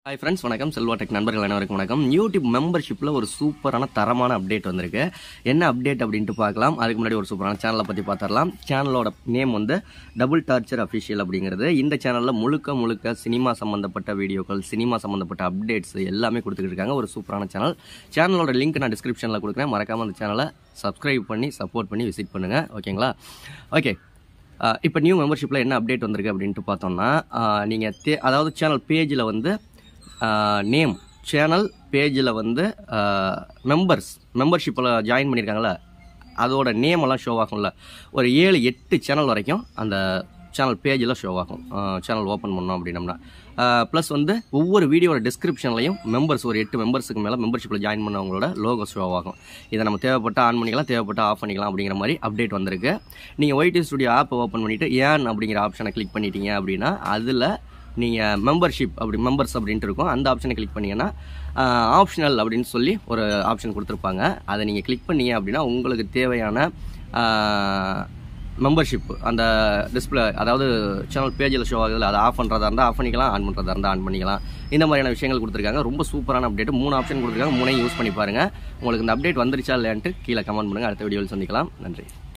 hi friends வணக்கம் Selva tech நண்பர்கள் அனைவருக்கும் வணக்கம் யூடியூப் மெம்பர்ஷிப்பில் ஒரு சூப்பரான தரமான அப்டேட் வந்திருக்கு என்ன அப்டேட் அப்படின்ட்டு பார்க்கலாம் அதுக்கு முன்னாடி ஒரு சூப்பரான சேனலை பற்றி பார்த்துடலாம் சேனலோட நேம் வந்து டபுள் டார்ச்சர் அஃபிஷியல் அப்படிங்கிறது இந்த சேனலில் முழுக்க முழுக்க சினிமா சம்மந்தப்பட்ட வீடியோக்கள் சினிமா சம்மந்தப்பட்ட அப்டேட்ஸ் எல்லாமே கொடுத்துக்கிட்டு இருக்காங்க ஒரு சூப்பரான சேனல் சேனலோட லிங்க் நான் டிஸ்கிரிப்ஷனில் கொடுக்குறேன் மறக்காமல் அந்த சேனலை சப்ஸ்கிரைப் பண்ணி சப்போர்ட் பண்ணி விசிட் பண்ணுங்கள் ஓகேங்களா ஓகே இப்போ நியூ மெம்பர்ஷிப்பில் என்ன அப்டேட் வந்திருக்கு அப்படின்ட்டு பார்த்தோம்னா நீங்கள் தே அதாவது சேனல் பேஜில் வந்து நேம் சேனல் பேஜில் வந்து மெம்பர்ஸ் மெம்பர்ஷிப்பில் ஜாயின் பண்ணியிருக்காங்களே அதோட நேம் எல்லாம் ஷோ ஆகும்ல ஒரு ஏழு எட்டு சேனல் வரைக்கும் அந்த சேனல் பேஜில் ஷோ ஆகும் சேனல் ஓப்பன் பண்ணோம் அப்படின்னம்னா ப்ளஸ் வந்து ஒவ்வொரு வீடியோட டிஸ்கிரிப்ஷன்லையும் மெம்பர்ஸ் ஒரு எட்டு மெம்பர்ஸுக்கு மேலே மெம்பர்ஷிப்பில் ஜாயின் பண்ணவங்களோட லோகோ ஷோ ஆகும் இதை நம்ம தேவைப்பட்ட ஆன் பண்ணிக்கலாம் தேவைப்பட்ட ஆஃப் பண்ணிக்கலாம் அப்படிங்கிற மாதிரி அப்டேட் வந்திருக்கு நீங்கள் ஒய்டி ஸ்டுடியோ ஆப்பை ஓப்பன் பண்ணிவிட்டு ஏன் அப்படிங்கிற ஆப்ஷனை கிளிக் பண்ணிட்டீங்க அப்படின்னா அதில் நீங்கள் மெம்பர்ஷிப் அப்படி மெம்பர்ஸ் அப்படின்ட்டு இருக்கும் அந்த ஆப்ஷனை கிளிக் பண்ணீங்கன்னா ஆப்ஷனல் அப்படின்னு சொல்லி ஒரு ஆப்ஷன் கொடுத்துருப்பாங்க அதை நீங்கள் கிளிக் பண்ணீங்க அப்படின்னா உங்களுக்கு தேவையான மெம்பர்ஷிப் அந்த டிஸ்பிளே அதாவது சேனல் பேஜில் ஷோ ஆகுதுல அதை ஆஃப் பண்ணுறதா இருந்தால் ஆஃப் பண்ணிக்கலாம் ஆன் பண்ணுறதா இருந்தால் ஆன் பண்ணிக்கலாம் இந்த மாதிரியான விஷயங்கள் கொடுத்துருக்காங்க ரொம்ப சூப்பரான அப்டேட் மூணு ஆப்ஷன் கொடுத்துருக்காங்க மூணையும் யூஸ் பண்ணி பாருங்கள் உங்களுக்கு இந்த அப்டேட் வந்துருச்சா இல்லையான்ட்டு கீழே கமெண்ட் பண்ணுங்கள் அடுத்த வீடியோவில் சந்திக்கலாம் நன்றி